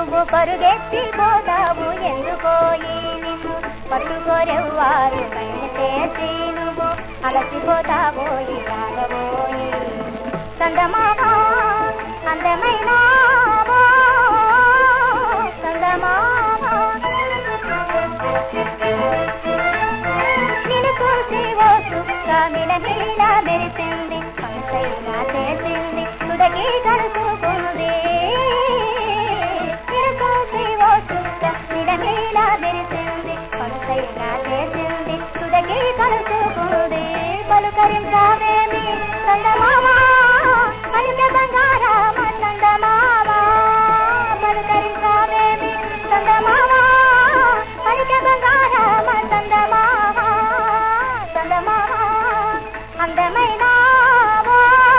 నువ్వు పరుగెత్తిపోతావు ఎందుకోయి నిన్ను పట్టుకోరెవ్వారు కన్ను చేసి నువ్వు అలసిపోతావోయి రాగబోయి చందమామా అందమైన నిన్ను చూసి ఓ సుక్క మిలమిల మెరిసింది కంసైనా చేసింది తుదకి కలుసుకుంది నిన్ను చూసి ఓ సుక్క మిలమిల మెరిసింది కంసైనా చేసింది తుదకి కలుసుకుంది పలుకరించావేమి చందమామా పలుక బంగారామ చందమామా పలుకరించావేమి చందమామా పలుక బంగారామ చందమామా చందమామా అందమైన ఓ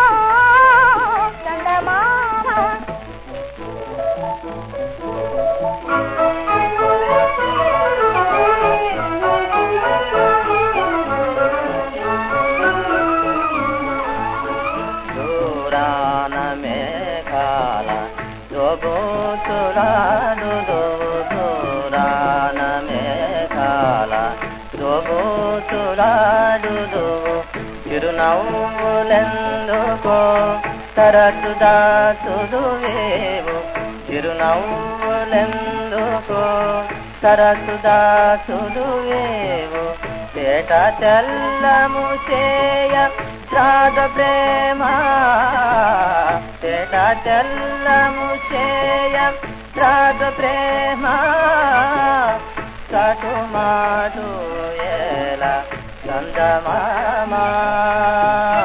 చందమామా దూరాన మేఘాల దోబోతులాడు దూరాన మేఘాల దోబోతులాడు చిరునవ్వులెందుకో తరచు దాచుదువేవు చిరునవ్వులెందుకో తరచు దాచుదువేవు పేట తెల్లము చేయ రాధ ప్రేమ పేట తెల్లము చేయ రాధ ప్రేమ కటు మాటు ఎలా చందమామా